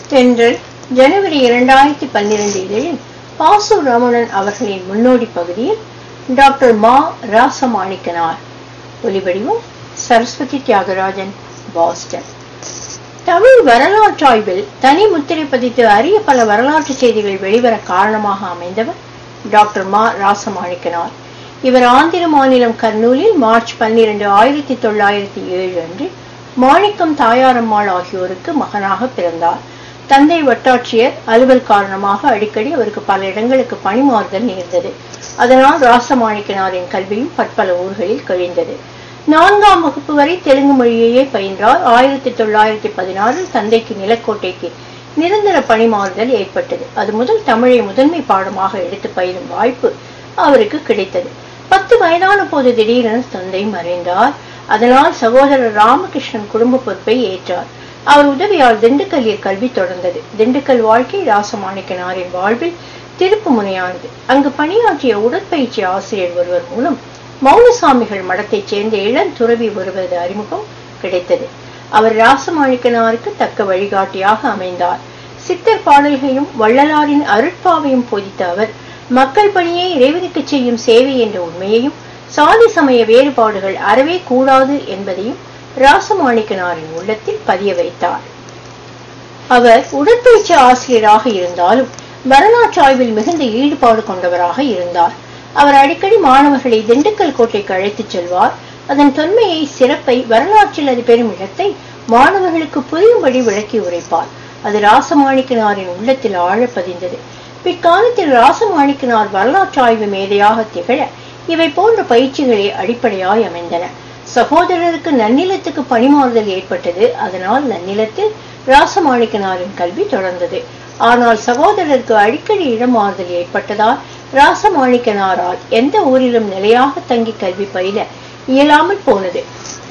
தென்றல் ஜனவரி இரண்டாயிரத்தி பன்னிரண்டு இதழில் பாசு ரமணன் அவர்களின் முன்னோடி பகுதியில் டாக்டர் மா ராசமாணிக்கனார் ஒலிவடிவம் சரஸ்வதி தியாகராஜன் பாஸ்டன் தமிழ் வரலாற்றாய்வில் தனி முத்திரை பதித்து அரிய பல வரலாற்று செய்திகள் வெளிவர காரணமாக அமைந்தவர் டாக்டர் மா ராசமாணிக்கனார் இவர் ஆந்திர மாநிலம் கர்னூலில் மார்ச் பன்னிரண்டு ஆயிரத்தி தொள்ளாயிரத்தி ஏழு அன்று மாணிக்கம் தாயாரம்மாள் ஆகியோருக்கு மகனாக பிறந்தார் தந்தை வட்டாட்சியர் அலுவல் காரணமாக அடிக்கடி அவருக்கு பல இடங்களுக்கு பணிமாறுதல் நேர்ந்தது அதனால் ராசமாணிக்கனாரின் கல்வியும் பற்பல ஊர்களில் கழிந்தது நான்காம் வகுப்பு வரை தெலுங்கு மொழியையே பயின்றார் ஆயிரத்தி தொள்ளாயிரத்தி பதினாறில் தந்தைக்கு நிலக்கோட்டைக்கு நிரந்தர பணிமாறுதல் ஏற்பட்டது அது முதல் தமிழை முதன்மை பாடமாக எடுத்து பயிலும் வாய்ப்பு அவருக்கு கிடைத்தது பத்து வயதான போது திடீரென தந்தை மறைந்தார் அதனால் சகோதரர் ராமகிருஷ்ணன் குடும்ப பொறுப்பை ஏற்றார் அவர் உதவியால் திண்டுக்கல்லில் கல்வி தொடர்ந்தது திண்டுக்கல் வாழ்க்கை ராசமாணிக்கனாரின் வாழ்வில் திருப்பு முனையானது அங்கு பணியாற்றிய உடற்பயிற்சி ஆசிரியர் ஒருவர் மூலம் மௌனசாமிகள் மடத்தைச் சேர்ந்த இளம் துறவி ஒருவரது அறிமுகம் கிடைத்தது அவர் ராசமாணிக்கனாருக்கு தக்க வழிகாட்டியாக அமைந்தார் சித்தர் பாடல்களையும் வள்ளலாரின் அருட்பாவையும் போதித்த அவர் மக்கள் பணியை இறைவனுக்கு செய்யும் சேவை என்ற உண்மையையும் சாதி சமய வேறுபாடுகள் அறவே கூடாது என்பதையும் ராசமாணிக்கனாரின் உள்ளத்தில் பதிய வைத்தார் அவர் உடற்பயிற்சி ஆசிரியராக இருந்தாலும் வரலாற்று ஆய்வில் மிகுந்த ஈடுபாடு கொண்டவராக இருந்தார் அவர் அடிக்கடி மாணவர்களை திண்டுக்கல் கோட்டைக்கு அழைத்துச் செல்வார் அதன் தொன்மையை சிறப்பை வரலாற்றில் அது பெறும் இடத்தை மாணவர்களுக்கு புரியும்படி விளக்கி உரைப்பார் அது ராசமாணிக்கனாரின் உள்ளத்தில் ஆழ பதிந்தது பிற்காலத்தில் ராசமாணிக்கனார் வரலாற்று ஆய்வு மேதையாக திகழ இவை போன்ற பயிற்சிகளே அடிப்படையாய் அமைந்தன சகோதரருக்கு நன்னிலத்துக்கு பணிமாறுதல் ஏற்பட்டது அதனால் நன்னிலத்தில் ராசமாணிக்கனாரின் கல்வி தொடர்ந்தது ஆனால் சகோதரருக்கு அடிக்கடி இடமாறுதல் ஏற்பட்டதால் ராசமாணிக்கனாரால் எந்த ஊரிலும் நிலையாக தங்கி கல்வி பயில இயலாமல் போனது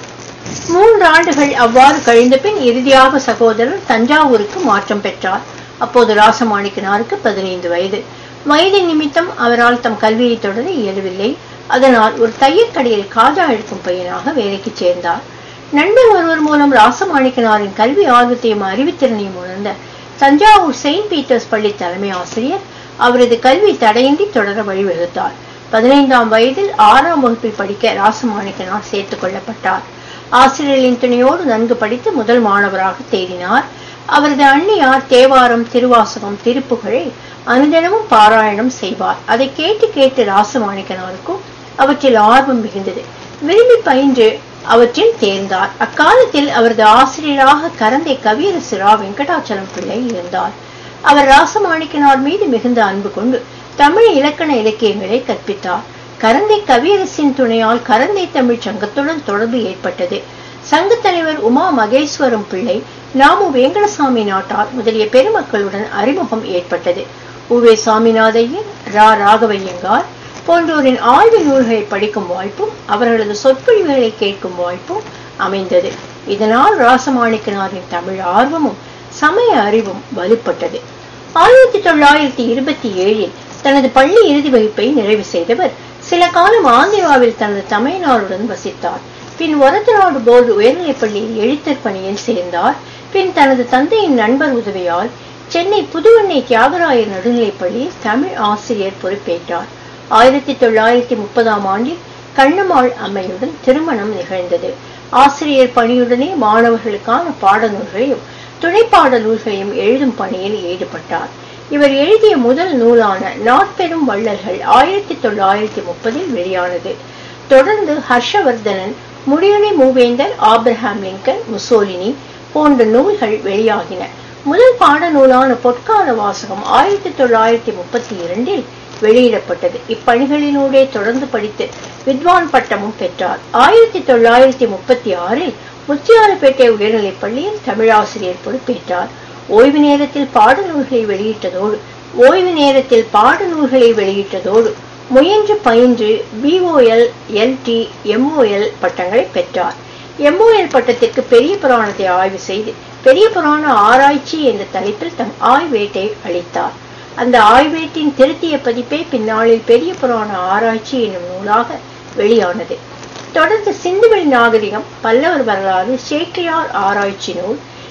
மூன்று ஆண்டுகள் அவ்வாறு கழிந்த பின் இறுதியாக சகோதரர் தஞ்சாவூருக்கு மாற்றம் பெற்றார் அப்போது ராசமாணிக்கனாருக்கு பதினைந்து வயது வயது நிமித்தம் அவரால் தம் கல்வியை தொடர இயலவில்லை அதனால் ஒரு தையல் கடையில் காஜா எடுக்கும் பையனாக வேலைக்கு சேர்ந்தார் நண்பர் ஒருவர் மூலம் ராசமாணிக்கனாரின் கல்வி ஆர்வத்தையும் அறிவுத்திறனையும் உணர்ந்த தஞ்சாவூர் செயின்ட் பீட்டர்ஸ் பள்ளி தலைமை ஆசிரியர் அவரது கல்வி தடையின்றி தொடர வழிவகுத்தார் பதினைந்தாம் வயதில் ஆறாம் வகுப்பில் படிக்க ராசமாணிக்கனார் சேர்த்துக் கொள்ளப்பட்டார் ஆசிரியர்களின் துணையோடு நன்கு படித்து முதல் மாணவராக தேடினார் அவரது அண்ணியார் தேவாரம் திருவாசகம் திருப்புகழை அனுதினமும் பாராயணம் செய்வார் அதை கேட்டு கேட்டு ராசமாணிக்கனாருக்கும் அவற்றில் ஆர்வம் மிகுந்தது விரும்பி பயின்று அவற்றில் தேர்ந்தார் அக்காலத்தில் அவரது ஆசிரியராக கரந்தை கவியரசு ரா வெங்கடாச்சலம் பிள்ளை இருந்தார் அவர் ராசமாணிக்கனார் மீது மிகுந்த அன்பு கொண்டு தமிழ் இலக்கண இலக்கியங்களை கற்பித்தார் கரந்தை கவியரசின் துணையால் கரந்தை தமிழ் சங்கத்துடன் தொடர்பு ஏற்பட்டது சங்க தலைவர் உமா மகேஸ்வரம் பிள்ளை நாமு வெங்கடசாமி நாட்டார் முதலிய பெருமக்களுடன் அறிமுகம் ஏற்பட்டது உவே சாமிநாதையர் ரா ராகவையங்கார் போன்றோரின் ஆய்வு நூல்களை படிக்கும் வாய்ப்பும் அவர்களது சொற்பொழிவுகளை கேட்கும் வாய்ப்பும் அமைந்தது இதனால் ராசமாணிக்கனாரின் தமிழ் ஆர்வமும் சமய அறிவும் வலுப்பட்டது ஆயிரத்தி தொள்ளாயிரத்தி இருபத்தி ஏழில் தனது பள்ளி இறுதி வகுப்பை நிறைவு செய்தவர் சில காலம் ஆந்திராவில் தனது தமையனாருடன் வசித்தார் பின் ஒரத்தநாடு போர்டு உயர்நிலைப் பள்ளியில் எழுத்தர் பணியில் சேர்ந்தார் பின் தனது தந்தையின் நண்பர் உதவியால் சென்னை புதுவெண்ணை தியாகராயர் நடுநிலைப் பள்ளியில் தமிழ் ஆசிரியர் பொறுப்பேற்றார் ஆயிரத்தி தொள்ளாயிரத்தி முப்பதாம் ஆண்டில் கண்ணம்மாள் அம்மையுடன் திருமணம் நிகழ்ந்தது ஆசிரியர் பணியுடனே மாணவர்களுக்கான பாடநூல்களையும் துணைப்பாட நூல்களையும் எழுதும் பணியில் ஈடுபட்டார் இவர் எழுதிய முதல் நூலான நாட்பெரும் வள்ளல்கள் ஆயிரத்தி தொள்ளாயிரத்தி முப்பதில் வெளியானது தொடர்ந்து ஹர்ஷவர்தனன் முடியணி மூவேந்தர் ஆப்ரஹாம் லிங்கன் முசோலினி போன்ற நூல்கள் வெளியாகின முதல் பாட நூலான பொற்கால வாசகம் ஆயிரத்தி தொள்ளாயிரத்தி முப்பத்தி இரண்டில் வெளியிடப்பட்டது இப்பணிகளினூடே தொடர்ந்து படித்து வித்வான் பட்டமும் பெற்றார் ஆயிரத்தி தொள்ளாயிரத்தி முப்பத்தி ஆறில் முத்தியாலப்பேட்டை உயர்நிலைப் பள்ளியில் தமிழாசிரியர் பொறுப்பேற்றார் ஓய்வு நேரத்தில் பாடநூல்களை வெளியிட்டதோடு ஓய்வு நேரத்தில் பாடநூல்களை வெளியிட்டதோடு முயன்று பயின்று பிஓஎல் எல்டி எம்ஓஎல் பட்டங்களை பெற்றார் எம்ஓஎல் பட்டத்திற்கு பெரிய புராணத்தை ஆய்வு செய்து பெரிய புராண ஆராய்ச்சி என்ற தலைப்பில் தம் ஆய்வேட்டை அளித்தார் அந்த ஆய்வேட்டின் திருத்திய பதிப்பே பின்னாளில் பெரிய புராண ஆராய்ச்சி என்னும் நூலாக வெளியானது தொடர்ந்து சிந்துவெளி நாகரிகம் பல்லவர் வரலாறு சேக்கிழார் ஆராய்ச்சி நூல்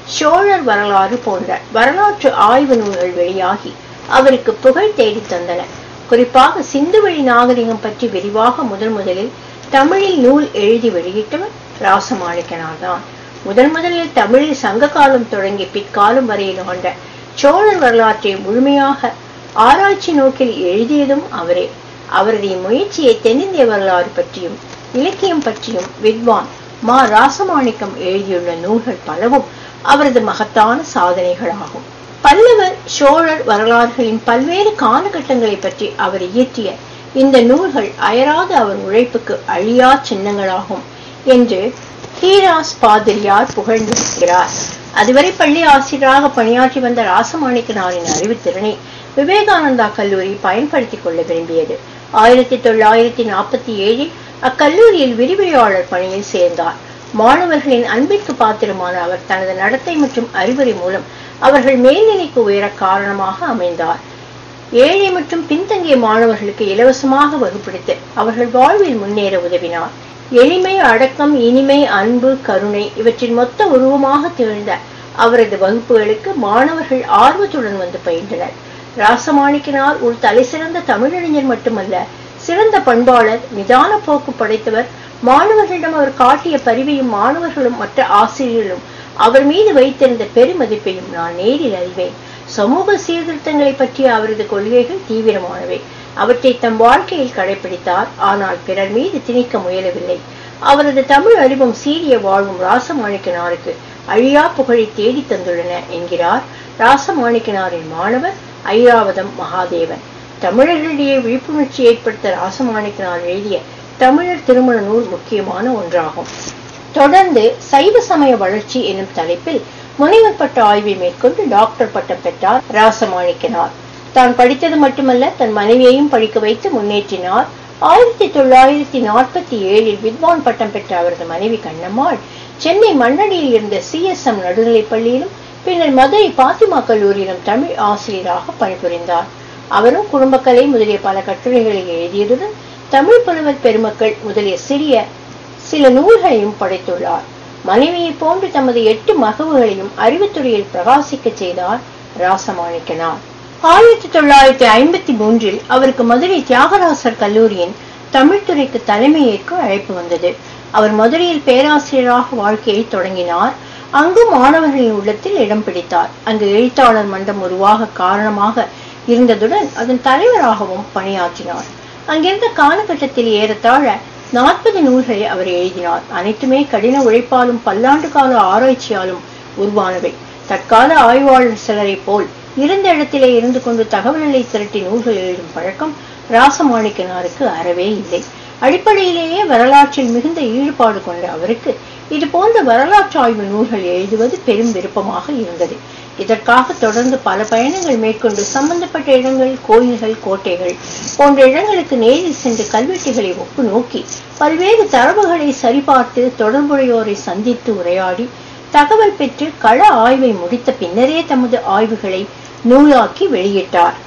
சோழர் வரலாறு போன்ற வரலாற்று ஆய்வு நூல்கள் வெளியாகி அவருக்கு புகழ் தேடித் தந்தன குறிப்பாக சிந்துவெளி நாகரிகம் பற்றி விரிவாக முதன் முதலில் தமிழில் நூல் எழுதி வெளியிட்டவர் ராசமாணிக்கனார் தான் முதன் முதலில் தமிழில் சங்க காலம் தொடங்கி பிற்காலம் வரையில் ஆண்ட சோழர் வரலாற்றை முழுமையாக ஆராய்ச்சி நோக்கில் எழுதியதும் அவரே அவரது முயற்சியை தென்னிந்திய வரலாறு பற்றியும் இலக்கியம் பற்றியும் வித்வான் மா ராசமாணிக்கம் எழுதியுள்ள நூல்கள் பலவும் அவரது மகத்தான சாதனைகளாகும் பல்லவர் சோழர் வரலாறுகளின் பல்வேறு காலகட்டங்களை பற்றி அவர் இயற்றிய இந்த நூல்கள் அயராத அவர் உழைப்புக்கு அழியா சின்னங்களாகும் என்று ஹீராஸ் பாதிரியார் புகழ்ந்திருக்கிறார் அதுவரை பள்ளி ஆசிரியராக பணியாற்றி வந்த ராசமாணிக்கனாரின் அறிவுத்திறனை விவேகானந்தா கல்லூரி பயன்படுத்திக் கொள்ள விரும்பியது ஆயிரத்தி தொள்ளாயிரத்தி நாற்பத்தி ஏழில் அக்கல்லூரியில் விரிவுரையாளர் பணியில் சேர்ந்தார் மாணவர்களின் அன்பிற்கு பாத்திரமான அவர் தனது நடத்தை மற்றும் அறிவுரை மூலம் அவர்கள் மேல்நிலைக்கு உயர காரணமாக அமைந்தார் ஏழை மற்றும் பின்தங்கிய மாணவர்களுக்கு இலவசமாக வகுப்பெடுத்து அவர்கள் வாழ்வில் முன்னேற உதவினார் எளிமை அடக்கம் இனிமை அன்பு கருணை இவற்றின் மொத்த உருவமாக திகழ்ந்த அவரது வகுப்புகளுக்கு மாணவர்கள் ஆர்வத்துடன் வந்து பயின்றனர் ராசமாணிக்கனார் ஒரு தலைசிறந்த தமிழறிஞர் மட்டுமல்ல சிறந்த பண்பாளர் நிதான போக்கு படைத்தவர் மாணவர்களிடம் அவர் காட்டிய பரிவையும் மாணவர்களும் மற்ற ஆசிரியர்களும் அவர் மீது வைத்திருந்த பெருமதிப்பையும் நான் நேரில் அறிவேன் சமூக சீர்திருத்தங்களை பற்றிய அவரது கொள்கைகள் தீவிரமானவை அவற்றை தம் வாழ்க்கையில் கடைபிடித்தார் ஆனால் பிறர் மீது திணிக்க முயலவில்லை அவரது தமிழ் அறிவும் சீரிய வாழ்வும் ராசமாணிக்கனாருக்கு அழியா புகழை தேடி தந்துள்ளன என்கிறார் ராசமாணிக்கனாரின் மாணவர் ஐராவதம் மகாதேவன் தமிழர்களிடையே விழிப்புணர்ச்சி ஏற்படுத்த ராசமாணிக்கனார் எழுதிய தமிழர் திருமண நூல் முக்கியமான ஒன்றாகும் தொடர்ந்து சைவ சமய வளர்ச்சி எனும் தலைப்பில் முனைவர் பட்ட ஆய்வை மேற்கொண்டு டாக்டர் பட்டம் பெற்றார் ராசமாணிக்கனார் தான் படித்தது மட்டுமல்ல தன் மனைவியையும் படிக்க வைத்து முன்னேற்றினார் ஆயிரத்தி தொள்ளாயிரத்தி நாற்பத்தி ஏழில் வித்வான் பட்டம் பெற்ற அவரது மனைவி கண்ணம்மாள் சென்னை மண்ணடியில் இருந்த சி எஸ் எம் நடுநிலைப் பள்ளியிலும் பின்னர் மதுரை பாத்திமா கல்லூரியிலும் தமிழ் ஆசிரியராக பணிபுரிந்தார் அவரும் குடும்பக்கலை முதலிய பல கட்டுரைகளை எழுதியதுடன் தமிழ் புலவர் பெருமக்கள் முதலிய சிறிய சில நூல்களையும் படைத்துள்ளார் மனைவியைப் போன்று தமது எட்டு மகவுகளையும் அறிவுத்துறையில் பிரகாசிக்க செய்தார் ராசமாணிக்கனார் ஆயிரத்தி தொள்ளாயிரத்தி ஐம்பத்தி மூன்றில் அவருக்கு மதுரை தியாகராசர் கல்லூரியின் தமிழ்துறைக்கு தலைமையேற்க அழைப்பு வந்தது அவர் மதுரையில் பேராசிரியராக வாழ்க்கையை தொடங்கினார் அங்கு மாணவர்களின் உள்ளத்தில் இடம் பிடித்தார் அங்கு எழுத்தாளர் மன்றம் உருவாக காரணமாக இருந்ததுடன் அதன் தலைவராகவும் பணியாற்றினார் அங்கிருந்த காலகட்டத்தில் ஏறத்தாழ நாற்பது நூல்களை அவர் எழுதினார் அனைத்துமே கடின உழைப்பாலும் பல்லாண்டு கால ஆராய்ச்சியாலும் உருவானவை தற்கால ஆய்வாளர் சிலரை போல் இருந்த இடத்திலே இருந்து கொண்டு தகவல்களை திரட்டி நூல்கள் எழுதும் பழக்கம் ராசமாணிக்கனாருக்கு அறவே இல்லை அடிப்படையிலேயே வரலாற்றில் மிகுந்த ஈடுபாடு கொண்ட அவருக்கு இது போன்ற வரலாற்று ஆய்வு நூல்கள் எழுதுவது பெரும் விருப்பமாக இருந்தது இதற்காக தொடர்ந்து பல பயணங்கள் மேற்கொண்டு சம்பந்தப்பட்ட இடங்கள் கோயில்கள் கோட்டைகள் போன்ற இடங்களுக்கு நேரில் சென்று கல்வெட்டுகளை ஒப்பு நோக்கி பல்வேறு தரவுகளை சரிபார்த்து தொடர்புடையோரை சந்தித்து உரையாடி தகவல் பெற்று கள ஆய்வை முடித்த பின்னரே தமது ஆய்வுகளை நூலாக்கி வெளியிட்டார்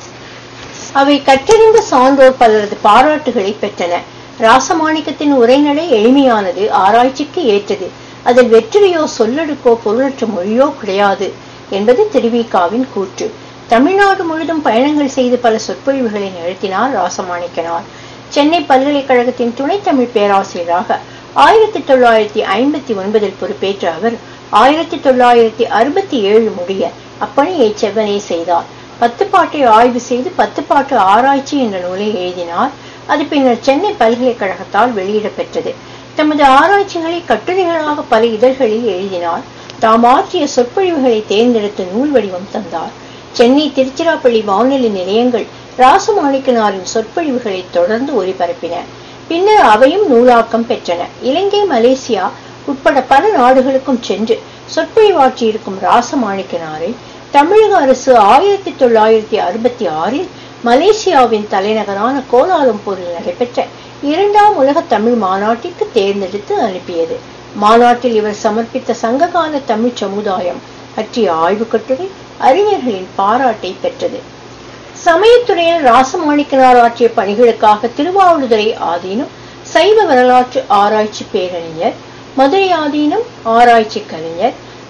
அவை கற்றறிந்த சான்றோர் பலரது பாராட்டுகளை பெற்றன ராசமாணிக்கத்தின் உரைநடை எளிமையானது ஆராய்ச்சிக்கு ஏற்றது அதில் வெற்றியோ சொல்லடுக்கோ பொருளற்ற மொழியோ கிடையாது என்பது திருவிகாவின் கூற்று தமிழ்நாடு முழுதும் பயணங்கள் செய்து பல சொற்பொழிவுகளை நிகழ்த்தினார் ராசமாணிக்கனார் சென்னை பல்கலைக்கழகத்தின் துணை தமிழ் பேராசிரியராக ஆயிரத்தி தொள்ளாயிரத்தி ஐம்பத்தி ஒன்பதில் பொறுப்பேற்ற அவர் ஆயிரத்தி தொள்ளாயிரத்தி அறுபத்தி ஏழு முடிய அப்பணியை செவ்வனே செய்தார் பத்து பாட்டை ஆய்வு செய்து பத்து பாட்டு ஆராய்ச்சி என்ற நூலை எழுதினார் அது பின்னர் சென்னை பல்கலைக்கழகத்தால் வெளியிடப்பெற்றது தமது ஆராய்ச்சிகளை கட்டுரைகளாக பல இதழ்களில் எழுதினார் தாம் ஆற்றிய சொற்பொழிவுகளை தேர்ந்தெடுத்து நூல் வடிவம் தந்தார் சென்னை திருச்சிராப்பள்ளி வானொலி நிலையங்கள் ராசமாணிக்கனாரின் சொற்பொழிவுகளை தொடர்ந்து ஒலிபரப்பின பின்னர் அவையும் நூலாக்கம் பெற்றன இலங்கை மலேசியா உட்பட பல நாடுகளுக்கும் சென்று சொற்பொழிவாற்றியிருக்கும் ராசமாணிக்கனாரை தமிழக அரசு ஆயிரத்தி தொள்ளாயிரத்தி அறுபத்தி ஆறில் மலேசியாவின் தலைநகரான கோலாலம்பூரில் நடைபெற்ற இரண்டாம் உலக தமிழ் மாநாட்டிற்கு தேர்ந்தெடுத்து அனுப்பியது மாநாட்டில் இவர் சமர்ப்பித்த சங்ககால தமிழ் சமுதாயம் பற்றிய ஆய்வு கட்டுரை அறிஞர்களின் பாராட்டை பெற்றது சமயத்துறையில் ராசமாணிக்கனார் ஆற்றிய பணிகளுக்காக திருவாவடுதுறை ஆதீனம் சைவ வரலாற்று ஆராய்ச்சி பேரறிஞர் மதுரை ஆதீனம் ஆராய்ச்சி கலைஞர்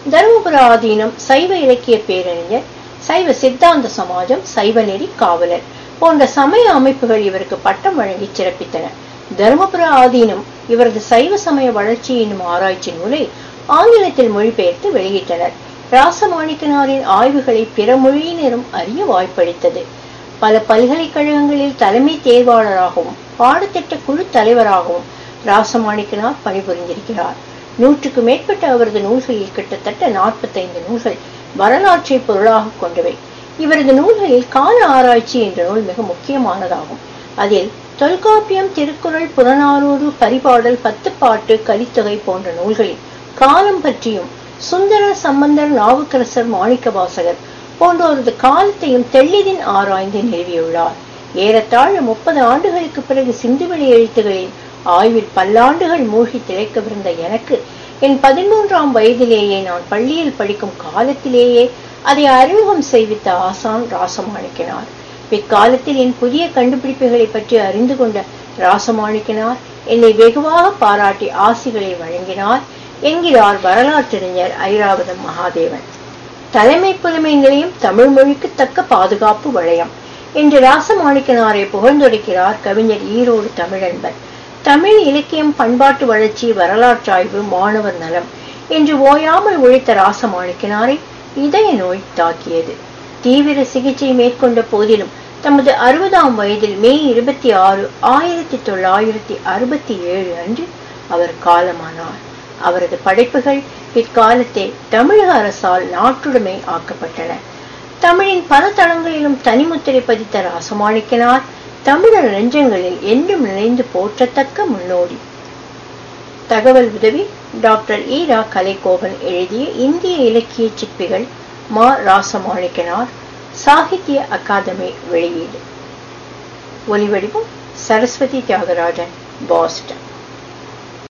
தருமபுர ஆதீனம் சைவ இலக்கிய பேரறிஞர் சைவ சித்தாந்த சமாஜம் சைவ நெறி காவலர் போன்ற சமய அமைப்புகள் இவருக்கு பட்டம் வழங்கி சிறப்பித்தன தருமபுர ஆதீனம் இவரது சைவ சமய வளர்ச்சி என்னும் ஆராய்ச்சி நூலை ஆங்கிலத்தில் மொழிபெயர்த்து வெளியிட்டனர் ராசமாணிக்கனாரின் ஆய்வுகளை பிற மொழியினரும் அறிய வாய்ப்பளித்தது பல பல்கலைக்கழகங்களில் தலைமை தேர்வாளராகவும் பாடத்திட்ட குழு தலைவராகவும் ராசமாணிக்கனார் பணிபுரிந்திருக்கிறார் நூற்றுக்கு மேற்பட்ட அவரது நூல்களில் கிட்டத்தட்ட நாற்பத்தைந்து நூல்கள் வரலாற்றை பொருளாக கொண்டவை இவரது நூல்களில் கால ஆராய்ச்சி என்ற நூல் மிக முக்கியமானதாகும் அதில் தொல்காப்பியம் திருக்குறள் புறநானூறு பரிபாடல் பத்துப்பாட்டு கலித்தொகை போன்ற நூல்களில் காலம் பற்றியும் சுந்தர சம்பந்தர் நாவுக்கரசர் மாணிக்கவாசகர் போன்றோரது காலத்தையும் தெள்ளிதின் ஆராய்ந்து நிறுவியுள்ளார் ஏறத்தாழ முப்பது ஆண்டுகளுக்கு பிறகு சிந்துவெளி எழுத்துகளின் ஆய்வில் பல்லாண்டுகள் மூழ்கி திளைக்கவிருந்த எனக்கு என் பதிமூன்றாம் வயதிலேயே நான் பள்ளியில் படிக்கும் காலத்திலேயே அதை அறிமுகம் செய்வித்த ஆசான் ராசமாணிக்கனார் பிற்காலத்தில் என் புதிய கண்டுபிடிப்புகளை பற்றி அறிந்து கொண்ட ராசமாணிக்கனார் என்னை வெகுவாக பாராட்டி ஆசிகளை வழங்கினார் என்கிறார் வரலாற்றறிஞர் ஐராவதம் மகாதேவன் தலைமை புலமை நிலையம் தமிழ் மொழிக்கு தக்க பாதுகாப்பு வளையம் என்று ராசமாணிக்கனாரை புகழ்ந்துரைக்கிறார் கவிஞர் ஈரோடு தமிழன்பர் தமிழ் இலக்கியம் பண்பாட்டு வளர்ச்சி வரலாற்றாய்வு மாணவர் நலம் என்று ஓயாமல் உழைத்த ராசமாணிக்கனாரை இதய நோய் தாக்கியது தீவிர சிகிச்சை மேற்கொண்ட போதிலும் தமது அறுபதாம் வயதில் மே இருபத்தி ஆறு ஆயிரத்தி தொள்ளாயிரத்தி அறுபத்தி ஏழு அன்று அவர் காலமானார் அவரது படைப்புகள் பிற்காலத்தில் தமிழக அரசால் நாட்டுடைமை ஆக்கப்பட்டன தமிழின் பல தளங்களிலும் தனிமுத்திரை பதித்த ராசமாணிக்கனார் தமிழர் நெஞ்சங்களில் என்றும் நினைந்து போற்றத்தக்க முன்னோடி தகவல் உதவி டாக்டர் ஈரா கலைக்கோவன் எழுதிய இந்திய இலக்கிய சிற்பிகள் மா ராசமாணிக்கனார் சாகித்ய அகாதமி வெளியீடு ஒலிவடிவம் சரஸ்வதி தியாகராஜன் பாஸ்டன்